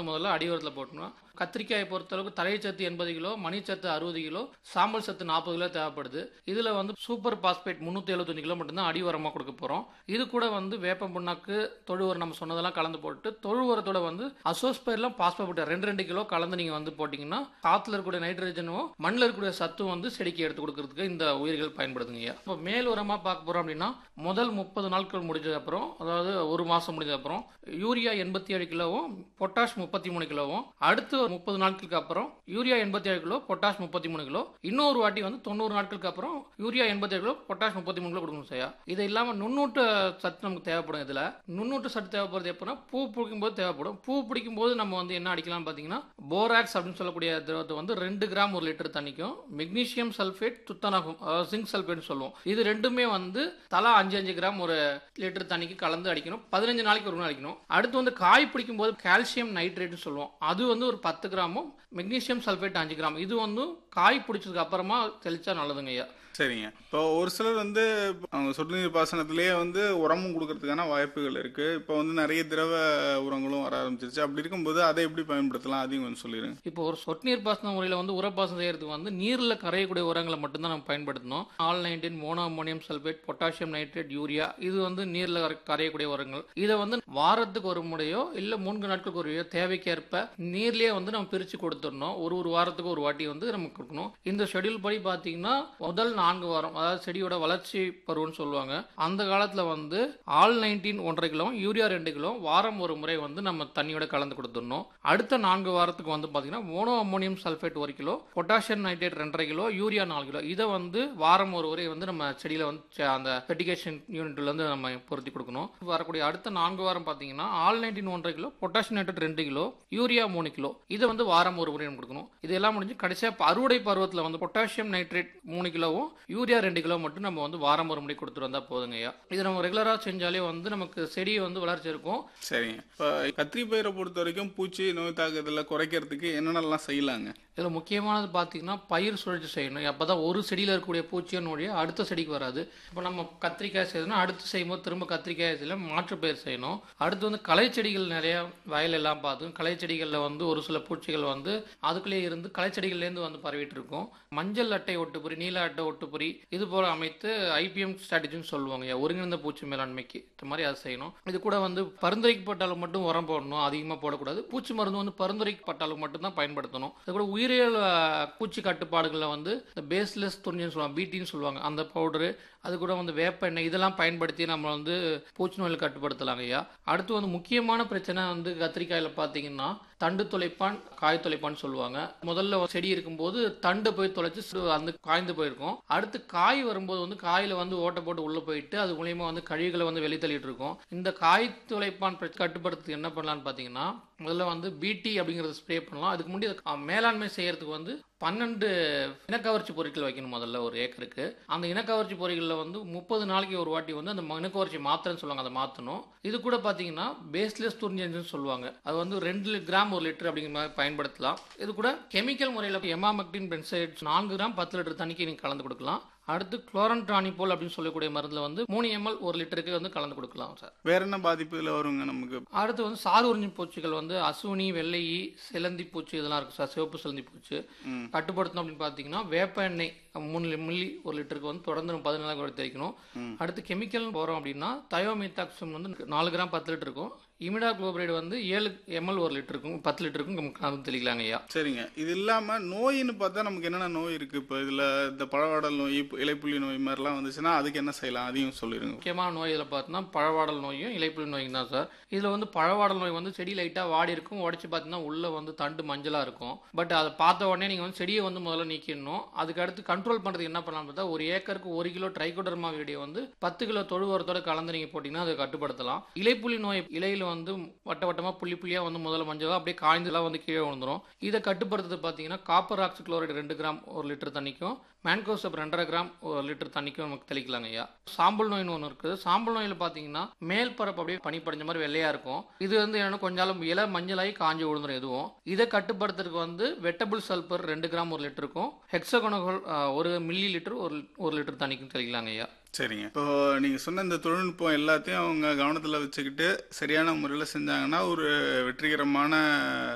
முதல்ல அடிவரத்தில் போட்டணும் கத்திரிக்காயை பொறுத்தளவுக்கு தழைச்சத்து எண்பது கிலோ மணிச்சத்து அறுபது கிலோ சாம்பல் சத்து நாற்பது கிலோ தேவைப்படுது இதில் வந்து சூப்பர் பாஸ்பேட் முந்நூற்றி எழுபத்தஞ்சு கிலோ மட்டும்தான் அடி உரமாக கொடுக்க போகிறோம் இது கூட வந்து வேப்ப புண்ணாக்கு தொழு உரம் நம்ம சொன்னதெல்லாம் கலந்து போட்டு தொழு உரத்தோட வந்து அசோஸ்பேர்லாம் பாஸ்பேட் ரெண்டு ரெண்டு கிலோ கலந்து நீங்கள் வந்து போட்டிங்கன்னா காற்றுல இருக்கக்கூடிய நைட்ரஜனும் மண்ணில் இருக்கக்கூடிய சத்தும் வந்து செடிக்கு எடுத்து கொடுக்கறதுக்கு இந்த உயிர்கள் பயன்படுதுங்க இப்போ மேல் உரமாக பார்க்க போகிறோம் அப்படின்னா முதல் முப்பது நாட்கள் முடிஞ்ச அப்புறம் அதாவது ஒரு மாதம் முடிஞ்ச அப்புறம் யூரியா எண்பத்தி ஏழு கிலோவும் பொட்டாஷ் முப்பத்தி மூணு கிலோவும் அடுத்து முப்பது நாட்களுக்கு அப்புறம் யூரியா எண்பத்தி ஏழு கிலோ பொட்டாஷ் முப்பத்தி மூணு கிலோ இன்னொரு வாட்டி வந்து தொண்ணூறு நாட்களுக்கு அப்புறம் யூரியா எண்பத்தி ஏழு கிலோ பொட்டாஷ் முப்பத்தி மூணு கிலோ கொடுக்கணும் செய்யா இது இல்லாமல் நுண்ணூட்ட சத்து நமக்கு தேவைப்படும் இதில் நுண்ணூட்ட சத்து தேவைப்படுறது எப்போனா பூ பிடிக்கும் போது தேவைப்படும் பூ பிடிக்கும் போது நம்ம வந்து என்ன அடிக்கலாம் பார்த்தீங்கன்னா போராக்ஸ் அப்படின்னு சொல்லக்கூடிய திரவத்தை வந்து ரெண்டு கிராம் ஒரு லிட்டர் தண்ணிக்கும் மெக்னீசியம் சல்ஃபேட் துத்தநாகம் அதாவது சிங்க் சல்ஃபேட்னு சொல்லுவோம் இது ரெண்டுமே வந்து தலா அஞ்சு அஞ்சு கிராம் ஒரு லிட்டர் தண்ணிக்கு கலந்து அடிக்கணும் பதினஞ்சு நாளைக்கு ஒரு நாள் அடிக்கணும் அடுத்து வந்து காய் பிடிக்கும் போது கால்சியம் நைட்ரேட்னு சொல்லுவோம் அது வந்து ஒரு பத்து கிராமும் மெக்னீசியம் சல்ஃபேட் அஞ்சு கிராம் இது வந்து காய் பிடிச்சதுக்கு அப்புறமா தெளிச்சா நல்லதுங்க ஐயா சரிங்க இப்போ ஒரு சிலர் வந்து அவங்க சொட்டு நீர் பாசனத்திலேயே வந்து உரமும் கொடுக்கறதுக்கான வாய்ப்புகள் இருக்கு இப்போ வந்து நிறைய திரவ உரங்களும் வர ஆரம்பிச்சிருச்சு அப்படி இருக்கும்போது அதை எப்படி பயன்படுத்தலாம் அதையும் கொஞ்சம் சொல்லிடுங்க இப்போ ஒரு சொட்டு நீர் பாசன முறையில் வந்து உரப்பாசனம் செய்யறதுக்கு வந்து நீரில் கரையக்கூடிய உரங்களை மட்டும்தான் நம்ம பயன்படுத்தணும் all nineteen mono ammonium sulphate potassium nitrate urea இது வந்து நீரில் கரையக்கூடிய உரங்கள் இதை வந்து வாரத்துக்கு ஒரு முறையோ இல்லை மூன்று நாட்களுக்கு ஒரு முறையோ தேவைக்கேற்ப நீர்லயே வந்து நம்ம பிரித்து கொடுத்துடணும் ஒரு ஒரு வாரத்துக்கு ஒரு வாட்டி வந்து நம்ம கொடுக்கணும் இந்த ஷெடியூல் படி பார்த்தீங்கன்னா முதல் நான்கு வாரம் அதாவது செடியோட வளர்ச்சி பருவம்னு சொல்லுவாங்க அந்த காலத்தில் வந்து ஆல் நைன்டீன் ஒன்றரை கிலோ யூரியா ரெண்டு கிலோ வாரம் ஒரு முறை வந்து நம்ம தண்ணியோட கலந்து கொடுத்துடணும் அடுத்த நான்கு வாரத்துக்கு வந்து பார்த்தீங்கன்னா மோனோ அம்மோனியம் சல்ஃபேட் ஒரு கிலோ பொட்டாசியம் நைட்ரேட் ரெண்டரை கிலோ யூரியா நாலு கிலோ இதை வந்து வாரம் ஒரு முறை வந்து நம்ம செடியில் வந்து செ- அந்த ஃபெர்டிகேஷன் யூனிட்ல இருந்து நம்ம பொருத்தி கொடுக்கணும் வரக்கூடிய அடுத்த நான்கு வாரம் பார்த்தீங்கன்னா ஆல் நைன்டீன் ஒன்றரை கிலோ பொட்டாசியம் நைட்ரேட் ரெண்டு கிலோ யூரியா மூணு கிலோ இதை வந்து வாரம் ஒரு முறை நம்ம கொடுக்கணும் இதெல்லாம் முடிஞ்சு கடைசியாக அறுவடை பருவத்தில் வந்து பொட்டாசியம் நைட்ரேட் மூணு கிலோவும் யூரியா ரெண்டு கிலோ மட்டும் நம்ம வந்து வாரம் ஒரு முறை கொடுத்துட்டு வந்தா போதுங்க ஐயா இது நம்ம ரெகுலராக செஞ்சாலே வந்து நமக்கு செடி வந்து வளர்ச்சி இருக்கும் சரிங்க இப்போ கத்திரி பயிரை பொறுத்த வரைக்கும் பூச்சி நோய் தாக்குதலை குறைக்கிறதுக்கு என்னென்னலாம் செய்யலாங்க இதில் முக்கியமானது பார்த்தீங்கன்னா பயிர் சுழற்சி செய்யணும் அப்போ தான் ஒரு செடியில் இருக்கக்கூடிய பூச்சியை நோடிய அடுத்த செடிக்கு வராது இப்போ நம்ம கத்திரிக்காய் செய்யணும்னா அடுத்து செய்யும்போது திரும்ப கத்திரிக்காய் செய்யலாம் மாற்று பயிர் செய்யணும் அடுத்து வந்து களை செடிகள் நிறைய வயல் எல்லாம் பார்த்து களை செடிகளில் வந்து ஒரு சில பூச்சிகள் வந்து அதுக்குள்ளேயே இருந்து களை செடிகள்லேருந்து வந்து பரவிட்டு இருக்கும் மஞ்சள் அட்டை ஒட்டுப்பொறி நீல அட்டை ஒட்டுப்பொறி இது போல அமைத்து ஐபிஎம் ஸ்ட்ராட்டஜின்னு சொல்லுவாங்க ஐயா, ஒருங்கிணைந்த பூச்சி மேலாண்மைக்கு இந்த மாதிரி அதை செய்யணும் இது கூட வந்து பரிந்துரைக்கப்பட்டாலும் மட்டும் உரம் போடணும் அதிகமாக போடக்கூடாது பூச்சி மருந்து வந்து பரிந்துரைக்கப்பட்டாலும் மட்டும்தான் பயன்படுத்தணும் இது கூட உயிரியல் அஹ், பூச்சி கட்டுப்பாடுகளில் வந்து இந்த பேஸ்லெஸ் துணின்னு சொல்லுவாங்க பீட்டின்னு சொல்லுவாங்க அந்த பவுடரு அது கூட வந்து வேப்ப எண்ணெய் இதெல்லாம் பயன்படுத்தி நம்ம வந்து பூச்சி நோயில் கட்டுப்படுத்தலாங்க ஐயா அடுத்து வந்து முக்கியமான பிரச்சனை வந்து கத்திரிக்காயில் பார்த்தீங்கன்னா தண்டு துளைப்பான் காய் துளைப்பான்னு சொல்லுவாங்க முதல்ல ஒரு செடி இருக்கும்போது தண்டு போய் தொலைச்சு சு- அந்த காய்ந்து போயிருக்கும் அடுத்து காய் வரும்போது வந்து காயில வந்து ஓட்டை போட்டு உள்ள போயிட்டு அது மூலியமா வந்து கழிவுகளை வந்து வெளித்தள்ளிட்டு இருக்கும் இந்த காய் துளைப்பான் பிரச்சனை கட்டுப்படுத்துறதுக்கு என்ன பண்ணலாம்னு பார்த்தீங்கன்னா முதல்ல வந்து பிடி அப்படிங்கறத ஸ்ப்ரே பண்ணலாம் அதுக்கு முன்னாடி அதை கா- மேலாண்மை செய்யறதுக்கு வந்து பன்னெண்டு இனக்கவர்ச்சி பொருட்கள் வைக்கணும் முதல்ல ஒரு ஏக்கருக்கு அந்த இனக்கவர்ச்சி பொருட்களில் வந்து முப்பது நாளைக்கு ஒரு வாட்டி வந்து அந்த ம- இனக்கவர்ச்சி மாத்திரைன்னு சொல்லுவாங்க அதை மாற்றணும் இது கூட பார்த்தீங்கன்னா பேஸ்லெஸ் துரிஞ்சன்ஸ் சொல்லுவாங்க அது வந்து ரெண்டு கிராம் ஒரு லிட்டர் அப்படிங்கிற மாதிரி பயன்படுத்தலாம் இது கூட கெமிக்கல் முறையில் எமாமெக்டின் பென்சைட் நான்கு கிராம் பத்து லிட்டர் தண்ணிக்கு நீங்கள் கலந்து கொடுக்கலாம் அடுத்து குளோரன்ட்ரானிபோல் அப்படின்னு சொல்லக்கூடிய மருந்தில் வந்து மூணு எம்எல் ஒரு லிட்டருக்கு வந்து கலந்து கொடுக்கலாம் சார் வேற என்ன பாதிப்பு இதில் வருங்க நமக்கு அடுத்து வந்து சாறு உறிஞ்சும் பூச்சிகள் வந்து அசுனி வெள்ளையி சிலந்தி பூச்சி இதெல்லாம் இருக்கு சார் சிவப்பு சிலந்தி பூச்சி கட்டுப்படுத்தணும் அப்படின்னு பார்த்தீங்கன்னா வேப்ப எண்ணெய் மூணு மில்லி ஒரு லிட்டருக்கு வந்து தொடர்ந்து நம்ம பதினாலு கூட தேய்க்கணும் அடுத்து கெமிக்கல் போகிறோம் அப்படின்னா தயோமித்தாக்சம் வந்து நாலு கிராம் பத்து லிட்டர் இருக்கும் இமிடா குளோபரைடு வந்து ஏழு எம்எல் ஒரு லிட்டருக்கும் பத்து லிட்டருக்கும் நம்ம கலந்து தெளிக்கலாங்க ஐயா சரிங்க இது இல்லாமல் நோயின்னு பார்த்தா நமக்கு என்னென்ன நோய் இருக்குது இப்போ இதில் இந்த பழவாடல் நோய் இப்ப இலைப்புள்ளி நோய் மாதிரிலாம் வந்துச்சுன்னா அதுக்கு என்ன செய்யலாம் அதையும் சொல்லிடுங்க முக்கியமான நோய் இதில் பார்த்தீங்கன்னா பழவாடல் நோயும் இலைப்புலி நோயும் தான் சார் இதில் வந்து பழவாடல் நோய் வந்து செடி லைட்டாக வாடி இருக்கும் உடச்சி பார்த்தீங்கன்னா உள்ளே வந்து தண்டு மஞ்சளாக இருக்கும் பட் அதை பார்த்த உடனே நீங்கள் வந்து செடியை வந்து முதல்ல நீக்கிடணும் அதுக்கு அடுத்து கண்ட்ரோல் பண்ணுறதுக்கு என்ன பண்ணலாம் பார்த்தா ஒரு ஏக்கருக்கு ஒரு கிலோ ட்ரைகோடர்மா வீடியோ வந்து பத்து கிலோ தொழு உரத்தோட கலந்து நீங்கள் போட்டிங்கன்னா அதை கட்டுப்படுத்தலாம் இலைப்புலி நோய் இலையில் வந்து வட்ட வட்டமாக புள்ளி புள்ளியாக வந்து முதல்ல மஞ்சளாக அப்படியே காய்ந்தெல்லாம் வந்து கீழே விழுந்துரும் இதை கட்டுப்படுத்துறது பார்த்தீங்கன்னா காப்பர் ஆக்சிக்ளோரைடு ரெண்டு கிராம் ஒரு லிட்டர் தண்ணிக்கும் மேன்கோசப் ரெண்டரை கிராம் ஒரு லிட்டர் தண்ணிக்கும் நமக்கு தெளிக்கலாங்க ஐயா சாம்பல் நோய்னு ஒன்று இருக்குது சாம்பல் நோயில் பார்த்தீங்கன்னா மேல் பரப்பு அப்படியே பனி படிஞ்ச மாதிரி வெள்ளையா இருக்கும் இது வந்து என்னன்னா கொஞ்சம் இலை மஞ்சளாகி காஞ்சி விழுந்துரும் எதுவும் இதை கட்டுப்படுத்துறதுக்கு வந்து வெட்டபிள் சல்பர் ரெண்டு கிராம் ஒரு லிட்டருக்கும் ஹெக்ஸகோனகோல் ஒரு மில்லி லிட்டர் ஒரு ஒரு லிட்டர் தண்ணிக்கும் தெளிக்கலாங்க ஐயா சரிங்க இப்போ நீங்கள் சொன்ன இந்த தொழில்நுட்பம் எல்லாத்தையும் அவங்க கவனத்தில் வச்சுக்கிட்டு சரியான முறையில் செஞ்சாங்கன்னா ஒரு வெற்றிகரமான